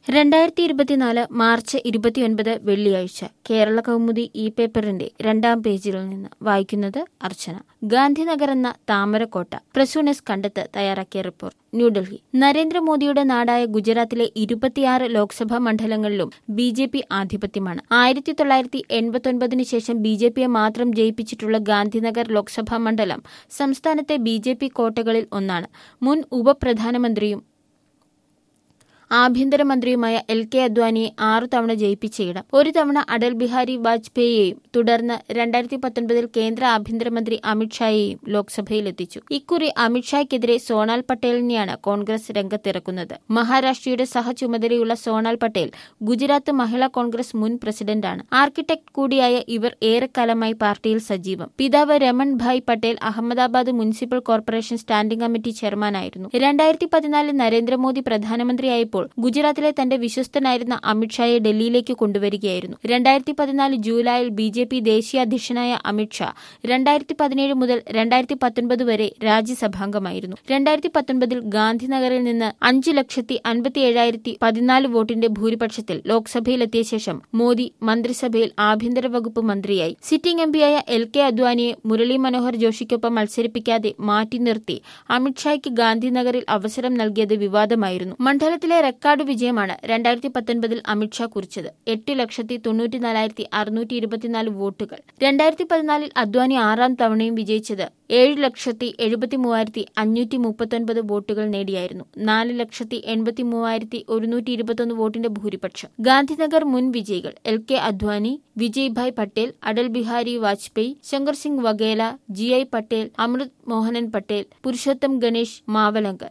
രണ്ടായിരത്തി ഇരുപത്തിനാല് മാർച്ച് ഇരുപത്തിയൊൻപത് വെള്ളിയാഴ്ച കേരള കൗമുദി ഇ പേപ്പറിന്റെ രണ്ടാം പേജിൽ നിന്ന് വായിക്കുന്നത് അർച്ചന ഗാന്ധിനഗർ എന്ന താമരക്കോട്ട പ്രസൂണസ് കണ്ടെത്ത് തയ്യാറാക്കിയ റിപ്പോർട്ട് ന്യൂഡൽഹി നരേന്ദ്രമോദിയുടെ നാടായ ഗുജറാത്തിലെ ഇരുപത്തിയാറ് ലോക്സഭാ മണ്ഡലങ്ങളിലും ബി ജെ പി ആധിപത്യമാണ് ആയിരത്തി തൊള്ളായിരത്തി എൺപത്തൊൻപതിനു ശേഷം ബി ജെ പിയെ മാത്രം ജയിപ്പിച്ചിട്ടുള്ള ഗാന്ധിനഗർ ലോക്സഭാ മണ്ഡലം സംസ്ഥാനത്തെ ബി ജെ പി കോട്ടകളിൽ ഒന്നാണ് മുൻ ഉപപ്രധാനമന്ത്രിയും ആഭ്യന്തരമന്ത്രിയുമായ എൽ കെ അദ്വാനിയെ ആറു തവണ ജയിപ്പിച്ച ഇടം ഒരു തവണ അടൽ ബിഹാരി വാജ്പേയിയെയും തുടർന്ന് രണ്ടായിരത്തി പത്തൊൻപതിൽ കേന്ദ്ര ആഭ്യന്തരമന്ത്രി അമിത്ഷായെയും ലോക്സഭയിലെത്തിച്ചു ഇക്കുറി അമിത്ഷായ്ക്കെതിരെ സോണാൽ പട്ടേലിനെയാണ് കോൺഗ്രസ് രംഗത്തിറക്കുന്നത് മഹാരാഷ്ട്രയുടെ സഹചുമതലയുള്ള സോണാൽ പട്ടേൽ ഗുജറാത്ത് മഹിളാ കോൺഗ്രസ് മുൻ പ്രസിഡന്റാണ് ആർക്കിടെക്ട് കൂടിയായ ഇവർ ഏറെക്കാലമായി പാർട്ടിയിൽ സജീവം പിതാവ് Raman Bhai Patel Ahmedabad municipal corporation standing committee ചെയർമാനായിരുന്നു രണ്ടായിരത്തി പതിനാലിൽ നരേന്ദ്രമോദി പ്രധാനമന്ത്രിയായപ്പോൾ ഗുജറാത്തിലെ തന്റെ വിശ്വസ്തനായിരുന്ന അമിത്ഷായെ ഡൽഹിയിലേക്ക് കൊണ്ടുവരികയായിരുന്നു രണ്ടായിരത്തി പതിനാല് ജൂലൈയിൽ ബി ജെ പി ദേശീയ അധ്യക്ഷനായ അമിത്ഷാ രണ്ടായിരത്തി പതിനേഴ് മുതൽ രണ്ടായിരത്തി പത്തൊൻപത് വരെ രാജ്യസഭാംഗമായിരുന്നു രണ്ടായിരത്തി പത്തൊൻപതിൽ ഗാന്ധിനഗറിൽ നിന്ന് അഞ്ച് ലക്ഷത്തി അൻപത്തി ഏഴായിരത്തി പതിനാല് വോട്ടിന്റെ ഭൂരിപക്ഷത്തിൽ ലോക്സഭയിലെത്തിയ ശേഷം മോദി മന്ത്രിസഭയിൽ ആഭ്യന്തര വകുപ്പ് മന്ത്രിയായി സിറ്റിംഗ് എംപിയായ എൽ കെ അദ്വാനിയെ മുരളി മനോഹർ ജോഷിക്കൊപ്പം മത്സരിപ്പിക്കാതെ മാറ്റി നിർത്തി അമിത്ഷായ്ക്ക് ഗാന്ധിനഗറിൽ അവസരം നൽകിയത് വിവാദമായിരുന്നു മണ്ഡലത്തിലെ റെക്കോർഡ് വിജയമാണ് രണ്ടായിരത്തി പത്തൊൻപതിൽ അമിത്ഷാ കുറിച്ചത് എട്ട് ലക്ഷത്തി തൊണ്ണൂറ്റിനാലായിരത്തി അറുന്നൂറ്റി ഇരുപത്തിനാല് വോട്ടുകൾ രണ്ടായിരത്തി പതിനാലിൽ അദ്വാനി ആറാം തവണയും വിജയിച്ചത് ഏഴ് ലക്ഷത്തി എഴുപത്തി മൂവായിരത്തി അഞ്ഞൂറ്റി മുപ്പത്തൊൻപത് വോട്ടുകൾ നേടിയായിരുന്നു നാല് ലക്ഷത്തി എൺപത്തി മൂവായിരത്തി ഒരുന്നൂറ്റി ഇരുപത്തൊന്ന് വോട്ടിന്റെ ഭൂരിപക്ഷം ഗാന്ധിനഗർ മുൻ വിജയികൾ L K Advani Vijay Bhai Patel Atal Bihari Vajpayee Shankar Singh Vaghela G I Patel Amrit Mohanan Patel Purushottam Ganesh മാവലങ്കർ